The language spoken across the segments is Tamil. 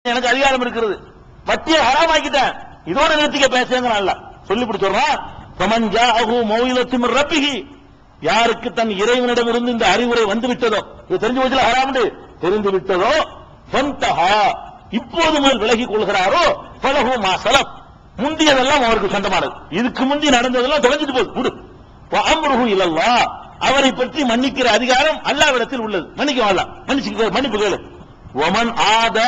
எனக்கு அதிகாரம் இருக்கிறது வட்டியை ஹராமாக்கிட்டேன் இதோட நிறுத்திக்க பேசுங்கிறான்ல சொல்லி பிடிச்சோம் ஃபமன் ஜாஅஹு மௌஇலத்தும் மின் ரப்பிஹி யாருக்கு தன் இறைவனிடமிருந்து இந்த அறிவுரை வந்து விட்டதோ இது தெரிஞ்சு போச்சுல ஹராம்னு தெரிந்து விட்டதோ ஃபந்தஹா இப்போது முதல் விலகிக் கொள்கிறாரோ ஃபலஹு மா சலப் முந்தியதெல்லாம் அவருக்கு சொந்தமானது இதுக்கு முந்தி நடந்ததெல்லாம் தொலைஞ்சிட்டு போகுது விடு அம்ருஹு இலல்லா அவரை பற்றி மன்னிக்கிற அதிகாரம் அல்லாவிடத்தில் உள்ளது மன்னிக்க வரலாம் மன்னிச்சு மன்னிப்பு கேளு ஒமன் ஆத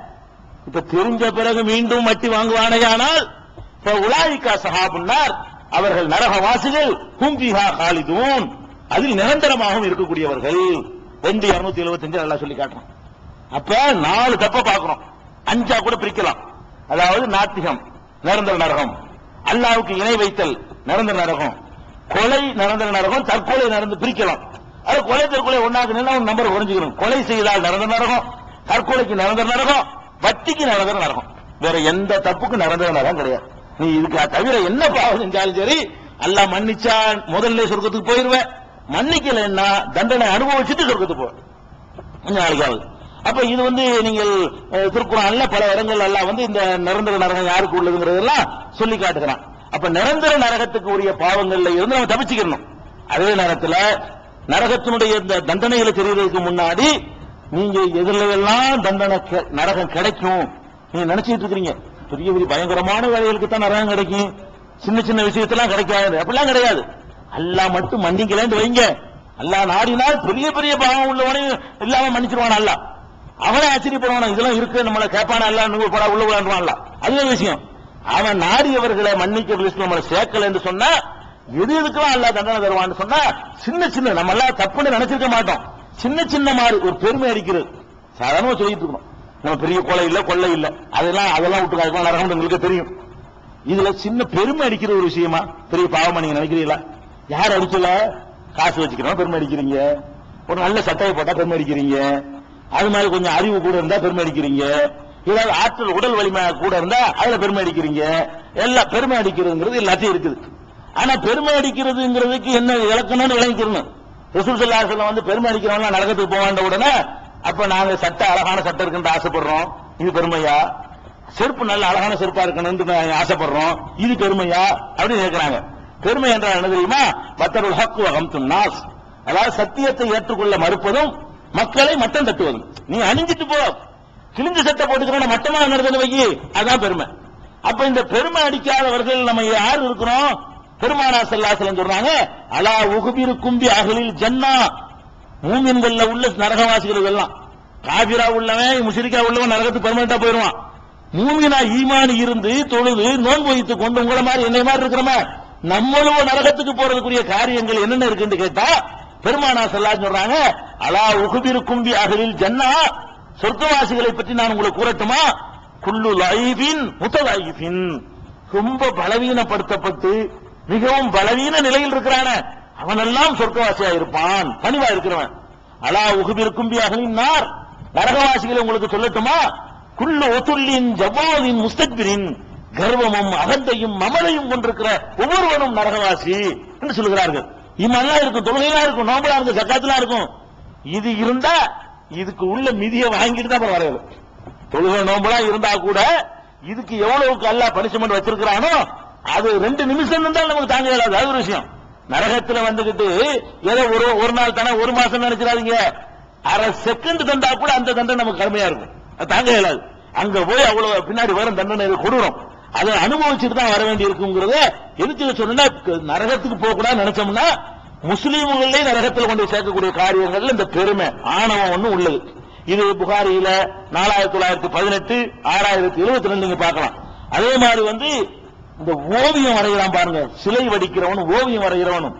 இப்ப தெரிஞ்ச பிறகு மீண்டும் வட்டி வாங்குவானேயானால் இப்ப உலாயிக்கா சஹாபுன்னார் அவர்கள் நரகவாசிகள் கும்பிஹா காலிதூன் அதில் நிரந்தரமாகவும் இருக்கக்கூடியவர்கள் ரெண்டு இருநூத்தி எழுபத்தஞ்சு நல்லா சொல்லி காட்டுறோம் அப்ப நாலு தப்ப பார்க்கிறோம் அஞ்சா கூட பிரிக்கலாம் அதாவது நாத்திகம் நிரந்தர நரகம் அல்லாவுக்கு இணை வைத்தல் நிரந்தர நரகம் கொலை நிரந்தர நரகம் தற்கொலை நடந்து பிரிக்கலாம் அது கொலை தற்கொலை ஒன்னாக்கு நின்று ஒரு நம்பர் குறைஞ்சுக்கணும் கொலை செய்தால் நிரந்தர நரகம் தற்கொலைக்கு நிரந்தர நரகம் வட்டிக்கு நிரந்தர நரகம் வேற எந்த தப்புக்கும் நிரந்தர நரகம் கிடையாது நீ இதுக்கு தவிர என்ன பாவம் செஞ்சாலும் சரி அல்லாஹ் மன்னிச்சா முதல்ல சொர்க்கத்துக்கு போயிருவேன் மன்னிக்கலைன்னா தண்டனை அனுபவிச்சுட்டு சொர்க்கத்துக்கு போ கொஞ்சம் நாளைக்கு ஆகுது அப்ப இது வந்து நீங்கள் அஹ், திருக்குறான்ல பல இடங்கள் எல்லாம் வந்து இந்த நிரந்தர நரகம் யாருக்கு உள்ளதுங்கிறதெல்லாம் சொல்லி காட்டுகிறான் அப்ப நிரந்தர நரகத்துக்கு உரிய பாவங்கள்ல இருந்து நம்ம தப்பிச்சுக்கணும் அதே நேரத்துல நரகத்தினுடைய இந்த தண்டனைகளை தெரிவதற்கு முன்னாடி நீங்க எதுல எல்லாம் தண்டனை கெ- நரகம் கிடைக்கும் நீங்க நினைச்சிட்டு இருக்கிறீங்க பெரிய பெரிய பயங்கரமான வேலைகளுக்கு தான் நரகம் கிடைக்கும் சின்ன சின்ன விஷயத்தெல்லாம் கிடைக்காது அப்படிலாம் கிடையாது அல்லாஹ் மட்டும் மன்னிக்கலன்னு வைங்க அல்லாஹ் நாடினால் பெரிய பெரிய பாவம் உள்ளவனையும் இல்லாம மன்னிச்சிருவான் அல்லாஹ் அவனே ஆச்சரியப்படுவான் இதெல்லாம் இருக்கு நம்மளை கேட்பான அல்ல நூறு படா உள்ள விளையாடுவான்ல அது ஒரு விஷயம் அவன் நாடியவர்களை மன்னிக்க லிஸ்ட் நம்மளை சேர்க்கல என்று சொன்னா எது எதுக்கெல்லாம் அல்ல தண்டனை தருவான்னு சொன்னா சின்ன சின்ன நம்ம எல்லாம் தப்புன்னு நினைச்சிருக்க மாட்டோம் சின்ன சின்ன மாதிரி ஒரு பெருமை அடிக்கிறது சாதாரணமா சொல்லிட்டு இருக்கணும் நம்ம பெரிய கொலை இல்ல கொள்ளை இல்ல அதெல்லாம் அதெல்லாம் விட்டு அதெல்லாம் நரகம் உங்களுக்கு தெரியும் இதுல சின்ன பெருமை அடிக்கிற ஒரு விஷயமா பெரிய பாவமா நீங்க நினைக்கிறீங்களா யார் அடிக்கல காசு வச்சுக்கிறோம் பெருமை அடிக்கிறீங்க ஒரு நல்ல சட்டையை போட்டா பெருமை அடிக்கிறீங்க அது மாதிரி கொஞ்சம் அறிவு கூட இருந்தா பெருமை அடிக்கிறீங்க ஏதாவது ஆற்றல் உடல் வலிமை கூட இருந்தா அதுல பெருமை அடிக்கிறீங்க எல்லாம் பெருமை அடிக்கிறதுங்கிறது எல்லாத்தையும் இருக்குது ஆனா பெருமை அடிக்கிறதுங்கிறதுக்கு என்ன இலக்கணம்னு விளங்கிக்கணும் ரசூல் ஸல்லல்லாஹு அலைஹி வஸல்லம் வந்து பெருமை அடிக்கிறவங்க நரகத்துக்கு போவாண்ட உடனே அப்ப நாங்க சட்டை அழகான சட்டை இருக்குன்னு ஆசைப்படுறோம் இது பெருமையா செருப்பு நல்ல அழகான செருப்பா இருக்கணும்னு நாங்க ஆசைப்படுறோம் இது பெருமையா அப்படின்னு கேட்கிறாங்க பெருமை என்றால் என்ன தெரியுமா பத்தருள் ஹக்கு வகம்தும் நாஸ் அதாவது சத்தியத்தை ஏற்றுக்கொள்ள மறுப்பதும் மக்களை மட்டம் தட்டுவதும் நீ அணிஞ்சிட்டு போ கிழிஞ்ச சட்டை போட்டுக்கிறோம் மட்டமா நடந்தது வைக்கி அதான் பெருமை அப்ப இந்த பெருமை அடிக்காதவர்கள் நம்ம யார் இருக்கிறோம் பெருமானா செல்லாசலம் சொல்றாங்க அலா உகுபிரு கும்பி அகலில் ஜன்னா மூமின்கள்ல உள்ள நரகவாசிகள் எல்லாம் காபிரா உள்ளவன் முஷரிக்கா உள்ளவன் நரகத்துக்கு பெருமைட்டா போயிருவான் மூமினா ஈமான் இருந்து தொழுது நோன்பு வைத்து கொண்டு உங்கள மாதிரி என்னை மாதிரி இருக்கிறோமே நம்மளும் நரகத்துக்கு போறதுக்குரிய காரியங்கள் என்னென்ன இருக்குன்னு கேட்டா பெருமானா செல்லா சொல்றாங்க அலா உகுபிரு கும்பி அகலில் ஜன்னா சொர்க்கவாசிகளை பற்றி நான் உங்களுக்கு கூறட்டுமா குல்லு லைஃபின் முத்தலாயிஃபின் ரொம்ப பலவீனப்படுத்தப்பட்டு மிகவும் பலவீன நிலையில் இருக்கிறான அவனெல்லாம் சொர்க்கவாசியா இருப்பான் பணிவா இருக்கிறவன் அலா உகுபிர் கும்பி அகலின் நார் நரகவாசிகளை உங்களுக்கு சொல்லட்டுமா குல்லு ஒத்துள்ளின் ஜவ்வாலின் முஸ்தக்பிரின் கர்வமும் அகந்தையும் மமதையும் கொண்டிருக்கிற ஒவ்வொருவனும் நரகவாசி என்று சொல்கிறார்கள் இமெல்லாம் இருக்கும் தொழுகையெல்லாம் இருக்கும் நோம்பலா இருக்கும் ஜக்காத்துலாம் இருக்கும் இது இருந்தா இதுக்கு உள்ள மிதியை வாங்கிட்டு தான் அப்புறம் வரையணும் தொழுகை நோம்பலா இருந்தா கூட இதுக்கு எவ்வளவுக்கு அல்ல பனிஷ்மெண்ட் வச்சிருக்கிறானோ அது ரெண்டு நிமிஷம் இருந்தாலும் நமக்கு தாங்க இயலாது அது ஒரு விஷயம் நரகத்துல வந்துகிட்டு ஏதோ ஒரு ஒரு நாள் தானே ஒரு மாசம் நினைச்சிடாதீங்க அரை செகண்ட் தந்தா கூட அந்த தண்டனை நமக்கு கடுமையா இருக்கும் அது தாங்க இயலாது அங்க போய் அவ்வளவு பின்னாடி வரும் தண்டனை கொடுறோம் அதை அனுபவிச்சுட்டு தான் வர வேண்டி இருக்குங்கிறத எதுக்கு சொன்னா நரகத்துக்கு போக கூடாது நினைச்சோம்னா முஸ்லீம்களே நரகத்தில் கொண்டு சேர்க்கக்கூடிய காரியங்கள்ல இந்த பெருமை ஆணவம் ஒண்ணு உள்ளது இது புகாரியில நாலாயிரத்தி தொள்ளாயிரத்தி பதினெட்டு ஆறாயிரத்தி எழுபத்தி ரெண்டு நீங்க பார்க்கலாம் அதே மாதிரி வந்து இந்த ஓவியம் வரைகிறான் பாருங்க சிலை வடிக்கிறவனும் ஓவியம் வரைகிறவனும்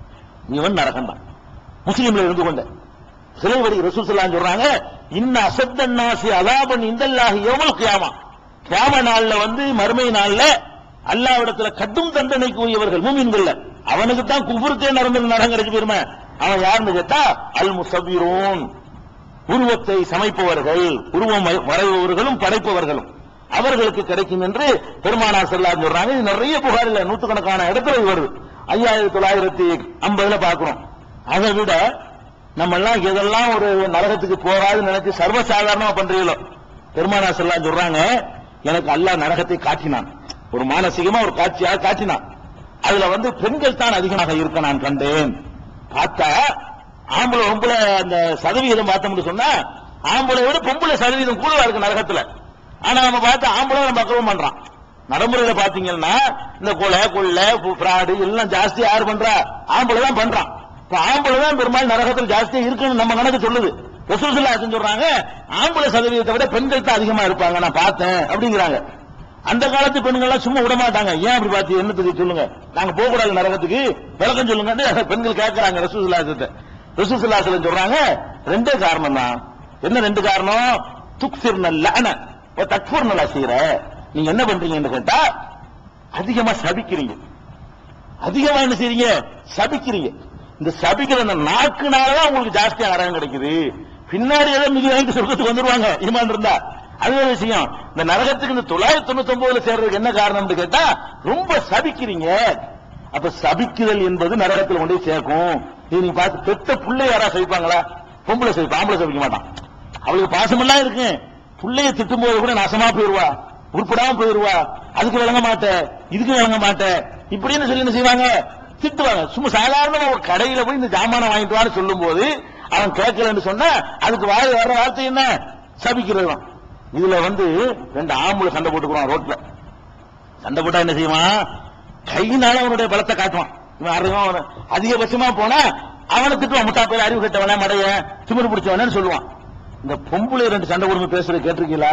இவன் நரகம் தான் முஸ்லீம்ல இருந்து கொண்ட சிலை வடி ரசூசல்லாம் சொல்றாங்க இன்ன அசத்தன் நாசி அலாபன் இந்தல்லாஹி யௌமல் கியாமா கியாம நாள்ல வந்து மறுமை நாள்ல அல்லாவிடத்துல கடும் தண்டனைக்கு உரியவர்கள் மூமின்கள்ல அவனுக்கு தான் குபுருக்கே நடந்த நரகம் கிடைச்சு போயிருமே அவன் யாருன்னு கேட்டா அல் முசபிரோன் உருவத்தை சமைப்பவர்கள் உருவம் வரை- வரைபவர்களும் படைப்பவர்களும் அவர்களுக்கு கிடைக்கும் என்று பெருமானார் செல்லார் சொல்றாங்க இது நிறைய புகார் இல்ல நூற்றுக்கணக்கான இடத்துல இது வருது ஐயாயிரத்தி தொள்ளாயிரத்தி ஐம்பதுல பாக்குறோம் அதை விட நம்ம எல்லாம் எதெல்லாம் ஒரு நரகத்துக்கு போகாதுன்னு நினைச்சு சர்வசாதாரணமா பண்றீங்களோ பெருமானா செல்லாம் சொல்றாங்க எனக்கு அல்லாஹ் நரகத்தை காட்டினான் ஒரு மானசீகமா ஒரு காட்சியாக காட்டினான் அதுல வந்து பெண்கள் தான் அதிகமாக இருக்க நான் கண்டேன் பார்த்தா ஆம்பளை பொம்பளை அந்த சதவிகிதம் பார்த்தோம்னு சொன்னா ஆம்பளை விட பொம்பளை சதவீதம் கூடவா இருக்கு நரகத்துல ஆனா நம்ம பார்த்து ஆம்பளை நம்ம அக்கிரமம் பண்றான் நடைமுறையில பாத்தீங்கன்னா இந்த கொலை கொள்ளை ஃப்ராடு எல்லாம் ஜாஸ்தி யார் பண்றா ஆம்பளை தான் பண்றான் இப்ப ஆம்பளை தான் பெரும்பாலும் நரகத்தில் ஜாஸ்தியா இருக்குன்னு நம்ம கணக்கு சொல்லுது ரசூசுல்லா சொல்றாங்க ஆம்பளை சதவீதத்தை விட பெண்கள் தான் அதிகமா இருப்பாங்க நான் பார்த்தேன் அப்படிங்கிறாங்க அந்த காலத்து பெண்கள் எல்லாம் சும்மா விட மாட்டாங்க ஏன் அப்படி பார்த்து என்னத்துக்கு சொல்லுங்க நாங்க போக கூடாது நரகத்துக்கு விளக்கம் சொல்லுங்க பெண்கள் கேட்கறாங்க ரசூசுல்லாசத்தை ரசூசுல்லாசலம் சொல்றாங்க ரெண்டே காரணம் தான் என்ன ரெண்டு காரணம் துக்சிர் நல்ல தக்பூர் நல்லா செய்யற நீங்க என்ன பண்றீங்கன்னு கேட்டா அதிகமா சபிக்கிறீங்க அதிகமா என்ன செய்றீங்க சபிக்கிறீங்க இந்த சபிக்கிற அந்த நாக்குனாலதான் உங்களுக்கு ஜாஸ்தியா நரகம் கிடைக்குது பின்னாடி ஏதோ மிக வாங்கி சொர்க்கத்துக்கு வந்துருவாங்க ஈமான் இருந்தா அதுவே விஷயம் இந்த நரகத்துக்கு இந்த தொள்ளாயிரத்தி தொண்ணூத்தி ஒன்பதுல சேர்றதுக்கு என்ன காரணம்னு கேட்டா ரொம்ப சபிக்கிறீங்க அப்ப சபிக்குதல் என்பது நரகத்தில் கொண்டு போய் சேர்க்கும் இது நீங்க பார்த்து பெத்த புள்ளை யாரா சபிப்பாங்களா பொம்பளை சபிப்பா ஆம்பளை சபிக்க மாட்டான் அவளுக்கு பாசமெல்லாம் இருக்கு புள்ளைய திட்டும் போது கூட நாசமா போயிருவா உருப்படாம போயிருவா அதுக்கு விளங்க மாட்டேன் இதுக்கு விளங்க மாட்டேன் இப்படின்னு சொல்லி என்ன செய்வாங்க திட்டுவாங்க சும்மா சாதாரணமா ஒரு கடையில போய் இந்த ஜாமானை வாங்கிட்டு வான்னு சொல்லும் போது அவன் கேட்கலன்னு சொன்னா அதுக்கு வாய் வர்ற வார்த்தை என்ன சபிக்கிறது தான் இதுல வந்து ரெண்டு ஆம்பளை சண்டை போட்டுக்குவான் ரோட்ல சண்டை போட்டா என்ன செய்வான் கையினால அவனுடைய பலத்தை காட்டுவான் இவன் அருகமா அவன- அதிகபட்சமா போனா அவனை திட்டுவான் முட்டா பேர் அறிவு கட்டவன மடைய திமிரு பிடிச்சவனு சொல்லுவான் இந்த பொம்பளை ரெண்டு சண்டை போடும்போது பேசுறது கேட்டிருக்கீங்களா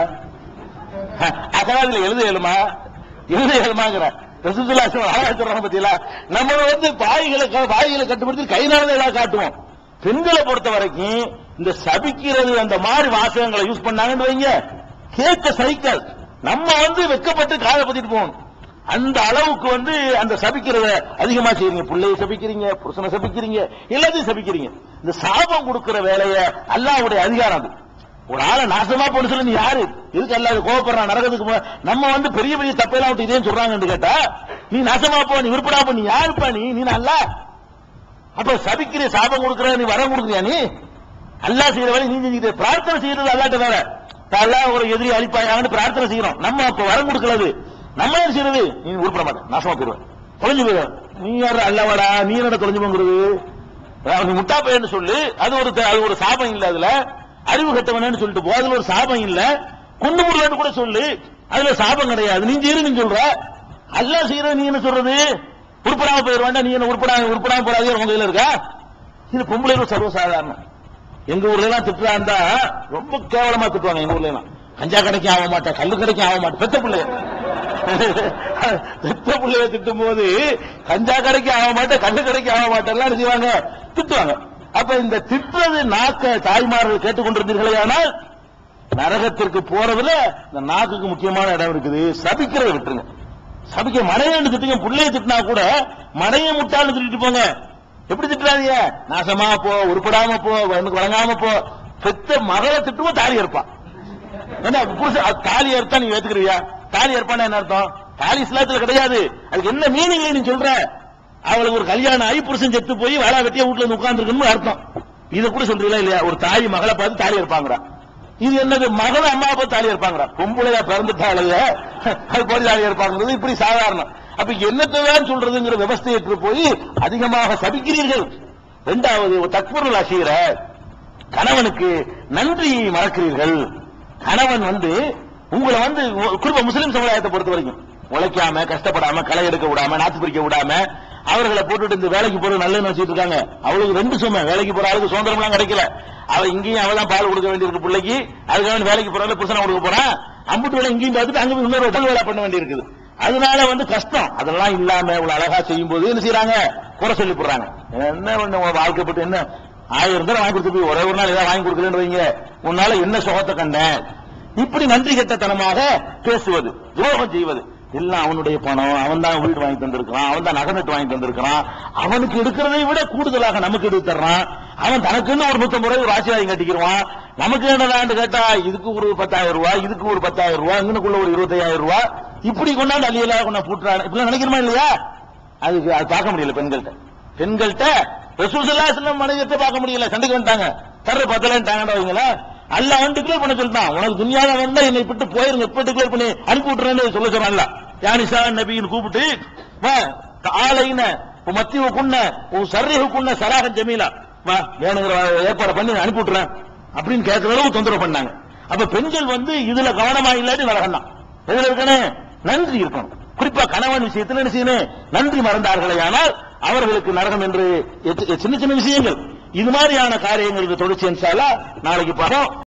அதாவது இதுல எழுத இயலுமா எழுத இயலுமாங்கிற ரசூலுல்லாஹி ஸல்லல்லாஹு அலைஹி சொல்றாங்க பத்தியலா நம்ம வந்து பாய்களை க- பாய்களை கட்டுப்படுத்தி கைனால எல்லாம் காட்டுவோம் பெண்களை பொறுத்த வரைக்கும் இந்த சபிக்கிறது அந்த மாதிரி வாசகங்களை யூஸ் பண்ணாங்கன்னு வைங்க கேட்க சைக்காது நம்ம வந்து வெக்கப்பட்டு காதை பத்திட்டு போகணும் அந்த அளவுக்கு வந்து அந்த சபிக்கிறத அதிகமா செய்றீங்க பிள்ளைய சபிக்கிறீங்க புருஷனை சபிக்கிறீங்க எல்லாத்தையும் சபிக்கிறீங்க இந்த சாபம் கொடுக்கிற வேலைய அல்லாஹ்வுடைய அதிகாரம் அது ஒரு ஆளை நாசமா போன சொல்லி நீ யாரு எதுக்கு அல்லாத கோவப்படுறான் நரகத்துக்கு போ- நம்ம வந்து பெரிய பெரிய தப்பையெல்லாம் விட்டு இதே சொல்றாங்கன்னு கேட்டா நீ நாசமா போ நீ விருப்படா போ நீ யாருப்பா நீ நீ நல்லா அப்ப சபிக்கிற சாபம் கொடுக்கிற நீ வரம் கொடுக்குறியா நீ அல்லாஹ் செய்யற வேலை நீ செஞ்சுக்கிற பிரார்த்தனை செய்யறது அல்லாட்ட வேற அல்லாஹ் ஒரு எதிரி அழிப்பாயான்னு பிரார்த்தனை செய்யறோம் நம்ம அப்ப வரம் கொடுக்கறது நம்ம என்ன செய்யறது நீ உருப்பட மாட்டேன் நாசமா போயிருவேன் தொலைஞ்சு போயிடும் நீ யாரு அல்லவாடா நீ என்னடா தொலைஞ்சு போங்கிறது அதாவது நீ முட்டா பையன்னு சொல்லு அது ஒரு த- அது ஒரு சாபம் இல்ல அதுல அறிவு கட்டவனு சொல்லிட்டு போ அதுல ஒரு சாபம் இல்ல கொண்டு முடியலன்னு கூட சொல்லு அதுல சாபம் கிடையாது நீ செய்யறதுன்னு சொல்ற அல்லாஹ் செய்யறது நீ என்ன சொல்றது உருப்படாம போயிட வேண்டாம் நீ என்ன உருப்படாம உருப்படாம போறாதே உங்க கையில இருக்கா இது பொம்பளைகள் சர்வசாதாரணம் எங்க ஊர்ல எல்லாம் திட்டுறா இருந்தா ரொம்ப கேவலமா திட்டுவாங்க எங்க ஊர்ல எல்லாம் கஞ்சா கடைக்கு ஆக மாட்டேன் கல்லு கடைக்கு ஆக மாட்டேன் பெத்த பிள்ளைய பெத்த பிள்ளைய திட்டும் போது கஞ்சா கடைக்கு ஆக மாட்டேன் கல்லு கடைக்கு ஆக மாட்டேன் எல்லாம் என்ன செய்வாங்க திட்டுவாங்க அப்ப இந்த திட்டுறது நாக்க தாய்மார்கள் கேட்டுக்கொண்டிருந்தீர்களே ஆனால் நரகத்திற்கு போறதுல இந்த நாக்குக்கு முக்கியமான இடம் இருக்குது சபிக்கிறத விட்டுருங்க சபிக்க மனையன்னு திட்டுங்க புள்ளைய திட்டினா கூட மனைய முட்டாள்னு திட்டிட்டு போங்க எப்படி திட்டுறாதீங்க நாசமா போ உருப்படாம போ எனக்கு வழங்காம போ பெத்த மகளை திட்டுவோம் தாலி இருப்பான் என்ன புருஷன் அது தாலி அறுத்தா நீங்க ஏத்துக்கிறியா தாலி அறுப்பான்னா என்ன அர்த்தம் தாலி இஸ்லாத்துல கிடையாது அதுக்கு என்ன மீனிங் நீ சொல்ற அவளுக்கு ஒரு கல்யாணம் ஆகி புருஷன் செத்து போய் வேலை வெட்டியா வீட்டுல வந்து உட்கார்ந்துருக்கணும் அர்த்தம் இத கூட சொல்றீங்களா இல்லையா ஒரு தாய் மகளை பார்த்து தாலி இருப்பாங்கடா இது என்னது மகள் அம்மா அப்பா தாலி இருப்பாங்கடா பொம்பளையா பிறந்துட்டாளைய அது போய் தாலி இருப்பாங்கிறது இப்படி சாதாரணம் அப்ப என்னத்தான் சொல்றதுங்கிற விவஸ்தையற்று போய் அதிகமாக சபிக்கிறீர்கள் இரண்டாவது தக்புருள் அசீர கணவனுக்கு நன்றி மறக்கிறீர்கள் கணவன் வந்து உங்களை வந்து குடும்ப முஸ்லிம் சமுதாயத்தை பொறுத்த வரைக்கும் உழைக்காம கஷ்டப்படாம களை எடுக்க விடாம நாத்து பிரிக்க விடாம அவர்களை போட்டுட்டு இந்த வேலைக்கு போற நல்ல வச்சுட்டு இருக்காங்க அவளுக்கு ரெண்டு சுமை வேலைக்கு போற ஆளுக்கு சுதந்திரம்லாம் கிடைக்கல அவ இங்கேயும் அவ தான் பால் கொடுக்க வேண்டியிருக்கு பிள்ளைக்கு அதுக்காக வேண்டி வேலைக்கு போறாங்க புருஷனை கொடுக்க போறான் அம்புட்டு வேலை இங்கேயும் பார்த்துட்டு அங்க போய் இன்னொரு ஹோட்டல் வேலை பண்ண வேண்டியிருக்குது அதனால வந்து கஷ்டம் அதெல்லாம் இல்லாம இவ்வளவு அழகா செய்யும் போது என்ன செய்யறாங்க குறை சொல்லி போடுறாங்க என்ன பண்ண உன் வாழ்க்கைப்பட்டு என்ன ஆயிரம் தடவை வாங்கி கொடுத்து போய் ஒரே ஒரு நாள் ஏதாவது வாங்கி கொடுக்குறேன்னு வைங்க உன்னால என்ன சுகத்தை கண்டேன் இப்படி நன்றி கெட்டத்தனமாக பேசுவது துரோகம் செய்வது எல்லாம் அவனுடைய பணம் அவன் தான் வீடு வாங்கி தந்திருக்கிறான் அவன் தான் நகை நட்டு வாங்கி தந்திருக்கிறான் அவனுக்கு எடுக்கிறதை விட கூடுதலாக நமக்கு எடுத்து தர்றான் அவன் தனக்குன்னு ஒரு நூத்தம்பது ரூபாய் ஒரு ஆசீர்வாதம் கட்டிக்கிடுவான் நமக்கு என்னடான்னு கேட்டா இதுக்கு ஒரு பத்தாயிரம் ரூபாய் இதுக்கு ஒரு பத்தாயிரம் ரூபாய் இங்கனுக்குள்ள ஒரு இருபத்தையாயிரம் ரூபாய் இப்படி கொண்டாந்து அள்ளியெல்லாம் கொண்டா பூட்டுறான் இப்படி நினைக்கிறோமா இல்லையா அதுக்கு அது பார்க்க முடியல பெண்கள்கிட்ட பெண்கள்கிட்ட ரசூல் ஸல்லல்லாஹு அலைஹி வஸல்லம் மனைவியத்தை பார்க்க முடியல சண்டைக்கு வந்துட்டாங்க தர பத்தலன்ட்டாங்கன்னு வைங்களா அல்லாஹ் வந்து டிக்ளேர் பண்ண சொல்லிட்டான் உனக்கு துனியால வந்தா என்னை விட்டு போயிருங்க இப்ப டிக்ளேர் பண்ணி அனுப்பி விட்டுறேன்னு சொல்ல சொன்னான்ல யானிசா நபின்னு கூப்பிட்டு வா ஆலைன மத்திய குன்ன உன் சர்ரிஹு குன்ன சராகன் ஜமீலா வா வேணுங்கிற ஏற்பாடு பண்ணி அனுப்பி விட்டுறேன் அப்படின்னு கேட்கிற அளவு தொந்தரவு பண்ணாங்க அப்ப பெண்கள் வந்து இதுல கவனமா இல்லாட்டி நரகம் தான் எதுல இருக்கணும் நன்றி இருக்கணும் குறிப்பா கணவன் விஷயத்தில் என்ன செய்யணும் நன்றி மறந்தார்களே ஆனால் அவர்களுக்கு நரகம் என்று எச்ச- சின்ன சின்ன விஷயங்கள் இது மாதிரியான காரியங்களுக்கு தொடர்ச்சி நாளைக்கு பார்ப்போம்